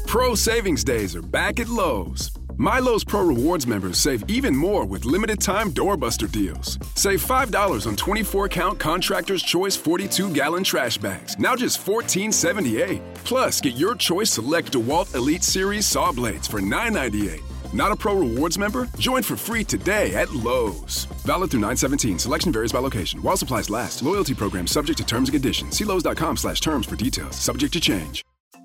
Pro savings days are back at Lowe's. My Lowe's Pro Rewards members save even more with limited time doorbuster deals. Save $5 on 24 count Contractor's Choice 42 gallon trash bags, now just $14.78. Plus, get your choice select DeWalt Elite Series saw blades for $9.98. Not a Pro Rewards member? Join for free today at Lowe's. Valid through 917. Selection varies by location. While supplies last. Loyalty program subject to terms and conditions. See Lowe's.com slash terms for details. Subject to change.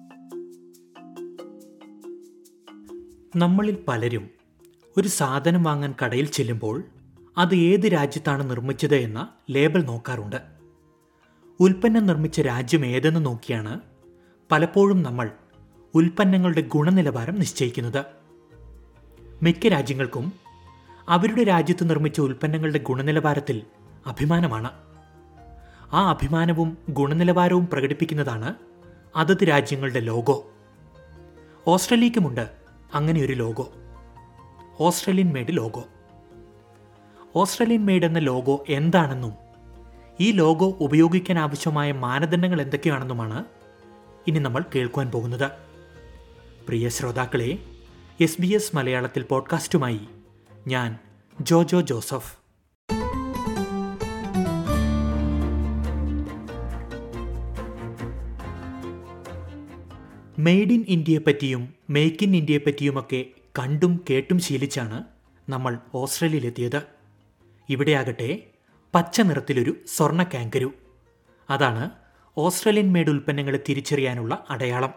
നമ്മളിൽ പലരും ഒരു സാധനം വാങ്ങാൻ കടയിൽ ചെല്ലുമ്പോൾ അത് ഏത് രാജ്യത്താണ് നിർമ്മിച്ചത് എന്ന ലേബൽ നോക്കാറുണ്ട് ഉൽപ്പന്നം നിർമ്മിച്ച രാജ്യം ഏതെന്ന് നോക്കിയാണ് പലപ്പോഴും നമ്മൾ ഉൽപ്പന്നങ്ങളുടെ ഗുണനിലവാരം നിശ്ചയിക്കുന്നത് മിക്ക രാജ്യങ്ങൾക്കും അവരുടെ രാജ്യത്ത് നിർമ്മിച്ച ഉൽപ്പന്നങ്ങളുടെ ഗുണനിലവാരത്തിൽ അഭിമാനമാണ് ആ അഭിമാനവും ഗുണനിലവാരവും പ്രകടിപ്പിക്കുന്നതാണ് അതത് രാജ്യങ്ങളുടെ ലോഗോ ഓസ്ട്രേലിയക്കുമുണ്ട് അങ്ങനെ ഒരു logo Australian made logo Australian made എന്ന ലോഗോ എന്താണെന്നും ഈ ലോഗോ ഉപയോഗിക്കാൻ ആവശ്യമായ മാനദണ്ഡങ്ങൾ എന്തൊക്കെയാണെന്നുമാണ് ഇനി നമ്മൾ കേൾക്കുവാൻ പോകുന്നത് പ്രിയ ശ്രോതാക്കളെ എസ് ബി എസ് മലയാളത്തിൽ പോഡ്കാസ്റ്റുമായി ഞാൻ ജോജോ ജോസഫ് മെയ്ഡ് ഇൻ ഇന്ത്യയെ പറ്റിയും മേക്ക് ഇൻ ഇന്ത്യയെ പറ്റിയുമൊക്കെ കണ്ടും കേട്ടും ശീലിച്ചാണ് നമ്മൾ ഓസ്ട്രേലിയയിലെത്തിയത് ഇവിടെയാകട്ടെ പച്ച നിറത്തിലൊരു സ്വർണ്ണ കാങ്കരു അതാണ് ഓസ്ട്രേലിയൻ മെയ്ഡ് ഉൽപ്പന്നങ്ങളെ തിരിച്ചറിയാനുള്ള അടയാളം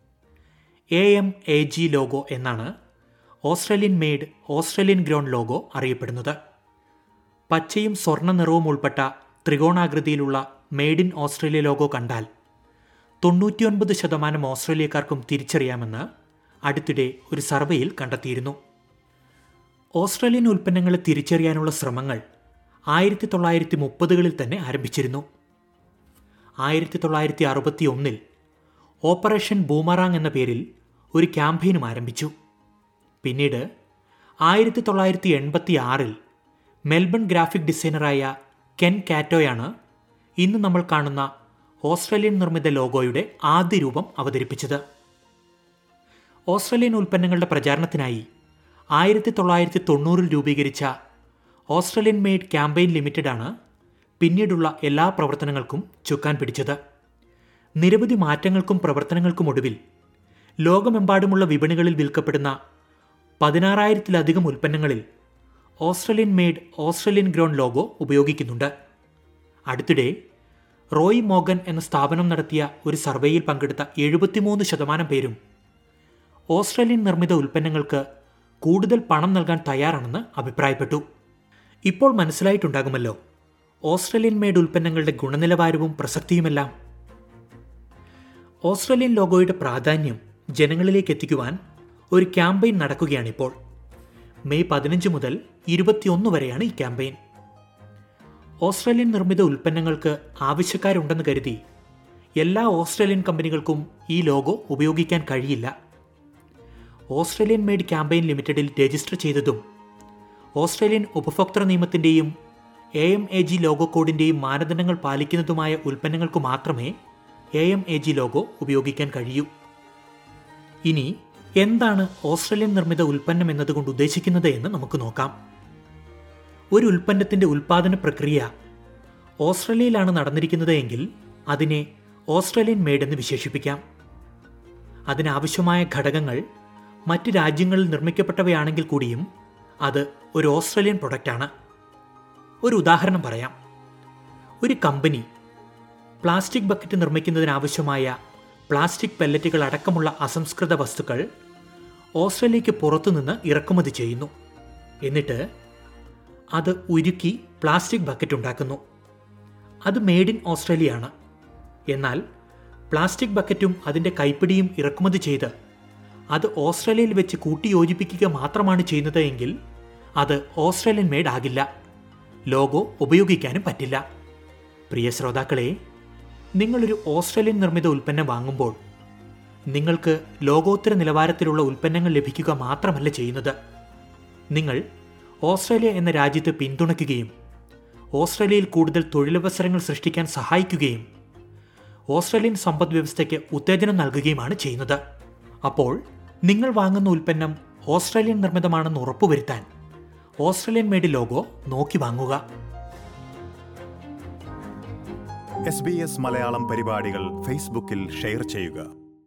A M A G logo എന്നാണ് Australian made Australian grown logo അറിയപ്പെടുന്നത് പച്ചയും സ്വർണ്ണ നിറവും ഉൾപ്പെട്ട ത്രികോണാകൃതിയിലുള്ള മെയ്ഡ് ഇൻ ഓസ്ട്രേലിയ ലോഗോ കണ്ടാൽ തൊണ്ണൂറ്റിയൊൻപത് ശതമാനം ഓസ്ട്രേലിയക്കാർക്കും തിരിച്ചറിയാമെന്ന് അടുത്തിടെ ഒരു സർവേയിൽ കണ്ടെത്തിയിരുന്നു ഓസ്ട്രേലിയൻ ഉൽപ്പന്നങ്ങളെ തിരിച്ചറിയാനുള്ള ശ്രമങ്ങൾ ആയിരത്തി തൊള്ളായിരത്തി മുപ്പതുകളിൽ തന്നെ ആരംഭിച്ചിരുന്നു ആയിരത്തി തൊള്ളായിരത്തി അറുപത്തി ഒന്നിൽ ഓപ്പറേഷൻ ബൂമറാങ് എന്ന പേരിൽ ഒരു ക്യാമ്പയിനും ആരംഭിച്ചു പിന്നീട് ആയിരത്തി തൊള്ളായിരത്തി എൺപത്തി ആറിൽ മെൽബൺ ഗ്രാഫിക് ഡിസൈനറായ കെൻ കാറ്റോയാണ് ഇന്ന് നമ്മൾ കാണുന്ന ഓസ്ട്രേലിയൻ നിർമ്മിത ലോഗോയുടെ ആദ്യ രൂപം അവതരിപ്പിച്ചത് ഓസ്ട്രേലിയൻ ഉൽപ്പന്നങ്ങളുടെ പ്രചാരണത്തിനായി ആയിരത്തി തൊള്ളായിരത്തി തൊണ്ണൂറിൽ രൂപീകരിച്ച ഓസ്ട്രേലിയൻ മെയ്ഡ് ക്യാമ്പയിൻ ലിമിറ്റഡാണ് പിന്നീടുള്ള എല്ലാ പ്രവർത്തനങ്ങൾക്കും ചുക്കാൻ പിടിച്ചത് നിരവധി മാറ്റങ്ങൾക്കും പ്രവർത്തനങ്ങൾക്കും ഒടുവിൽ ലോകമെമ്പാടുമുള്ള വിപണികളിൽ വിൽക്കപ്പെടുന്ന പതിനാറായിരത്തിലധികം ഉൽപ്പന്നങ്ങളിൽ Australian made Australian grown logo ഉപയോഗിക്കുന്നുണ്ട് അടുത്തിടെ റോയ് മോഗൻ എന്ന സ്ഥാപനം നടത്തിയ ഒരു സർവേയിൽ പങ്കെടുത്ത എഴുപത്തിമൂന്ന് ശതമാനം പേരും ഓസ്ട്രേലിയൻ നിർമ്മിത ഉൽപ്പന്നങ്ങൾക്ക് കൂടുതൽ പണം നൽകാൻ തയ്യാറാണെന്ന് അഭിപ്രായപ്പെട്ടു ഇപ്പോൾ മനസ്സിലായിട്ടുണ്ടാകുമല്ലോ ഓസ്ട്രേലിയൻ മെയ്ഡ് ഉൽപ്പന്നങ്ങളുടെ ഗുണനിലവാരവും പ്രസക്തിയുമെല്ലാം ഓസ്ട്രേലിയൻ ലോഗോയുടെ പ്രാധാന്യം ജനങ്ങളിലേക്ക് എത്തിക്കുവാൻ ഒരു ക്യാമ്പയിൻ നടക്കുകയാണിപ്പോൾ മെയ് പതിനഞ്ച് മുതൽ ഇരുപത്തിയൊന്ന് വരെയാണ് ഈ ക്യാമ്പയിൻ ഓസ്ട്രേലിയൻ നിർമ്മിത ഉൽപ്പന്നങ്ങൾക്ക് ആവശ്യക്കാരുണ്ടെന്ന് കരുതി എല്ലാ ഓസ്ട്രേലിയൻ കമ്പനികൾക്കും ഈ ലോഗോ ഉപയോഗിക്കാൻ കഴിയില്ല ഓസ്ട്രേലിയൻ മെയ്ഡ് ക്യാമ്പയിൻ ലിമിറ്റഡിൽ രജിസ്റ്റർ ചെയ്തതും ഓസ്ട്രേലിയൻ ഉപഭോക്തൃ നിയമത്തിൻ്റെയും A M A G logo കോഡിൻ്റെയും മാനദണ്ഡങ്ങൾ പാലിക്കുന്നതുമായ ഉൽപ്പന്നങ്ങൾക്ക് മാത്രമേ A M A G logo ഉപയോഗിക്കാൻ കഴിയൂ ഇനി എന്താണ് ഓസ്ട്രേലിയൻ നിർമ്മിത ഉൽപ്പന്നം എന്നതുകൊണ്ട് ഉദ്ദേശിക്കുന്നത് എന്ന് നമുക്ക് നോക്കാം ഒരു ഉൽപ്പന്നത്തിൻ്റെ ഉൽപ്പാദന പ്രക്രിയ ഓസ്ട്രേലിയയിലാണ് നടന്നിരിക്കുന്നത് എങ്കിൽ അതിനെ ഓസ്ട്രേലിയൻ മെയ്ഡ് എന്ന് വിശേഷിപ്പിക്കാം അതിനാവശ്യമായ ഘടകങ്ങൾ മറ്റ് രാജ്യങ്ങളിൽ നിർമ്മിക്കപ്പെട്ടവയാണെങ്കിൽ കൂടിയും അത് ഒരു ഓസ്ട്രേലിയൻ പ്രൊഡക്റ്റാണ് ഒരു ഉദാഹരണം പറയാം ഒരു കമ്പനി പ്ലാസ്റ്റിക് ബക്കറ്റ് നിർമ്മിക്കുന്നതിനാവശ്യമായ പ്ലാസ്റ്റിക് പെല്ലറ്റുകൾ അടക്കമുള്ള അസംസ്കൃത വസ്തുക്കൾ ഓസ്ട്രേലിയയ്ക്ക് പുറത്തുനിന്ന് ഇറക്കുമതി ചെയ്യുന്നു എന്നിട്ട് അത് ഉരുക്കി പ്ലാസ്റ്റിക് ബക്കറ്റ് ഉണ്ടാക്കുന്നു അത് മെയ്ഡ് ഇൻ ഓസ്ട്രേലിയ ആണ് എന്നാൽ പ്ലാസ്റ്റിക് ബക്കറ്റും അതിൻ്റെ കൈപ്പിടിയും ഇറക്കുമതി ചെയ്ത് അത് ഓസ്ട്രേലിയയിൽ വെച്ച് കൂട്ടിയോജിപ്പിക്കുക മാത്രമാണ് ചെയ്യുന്നത് എങ്കിൽ അത് ഓസ്ട്രേലിയൻ മെയ്ഡ് ആകില്ല ലോഗോ ഉപയോഗിക്കാനും പറ്റില്ല പ്രിയ ശ്രോതാക്കളെ നിങ്ങളൊരു ഓസ്ട്രേലിയൻ നിർമ്മിത ഉൽപ്പന്നം വാങ്ങുമ്പോൾ നിങ്ങൾക്ക് ലോകോത്തര നിലവാരത്തിലുള്ള ഉൽപ്പന്നങ്ങൾ ലഭിക്കുക മാത്രമല്ല ചെയ്യുന്നത് നിങ്ങൾ ഓസ്ട്രേലിയ എന്ന രാജ്യത്തെ പിന്തുണയ്ക്കുകയും ഓസ്ട്രേലിയയിൽ കൂടുതൽ തൊഴിലവസരങ്ങൾ സൃഷ്ടിക്കാൻ സഹായിക്കുകയും ഓസ്ട്രേലിയൻ സമ്പദ് വ്യവസ്ഥയ്ക്ക് ഉത്തേജനം നൽകുകയുമാണ് ചെയ്യുന്നത് അപ്പോൾ നിങ്ങൾ വാങ്ങുന്ന ഉൽപ്പന്നം ഓസ്ട്രേലിയൻ നിർമ്മിതമാണെന്ന് ഉറപ്പുവരുത്താൻ ഓസ്ട്രേലിയൻ മേഡ് ലോഗോ നോക്കി വാങ്ങുക എസ് ബി എസ് മലയാളം പരിപാടികൾ ഫേസ്ബുക്കിൽ ഷെയർ ചെയ്യുക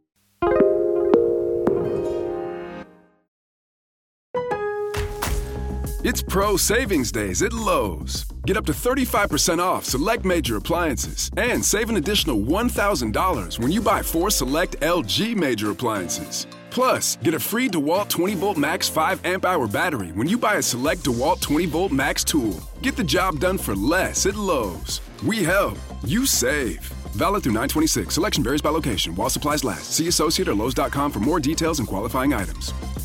It's Pro Savings Days at Lowe's. Get up to 35% off select major appliances and save an additional $1,000 when you buy four select LG major appliances. Plus, get a free DeWalt 20 volt max 5 amp hour battery when you buy a select DeWalt 20 volt max tool. Get the job done for less at Lowe's. We help, you save. Valid through 926. Selection varies by location while supplies last. See associate or Lowe's.com for more details and qualifying items.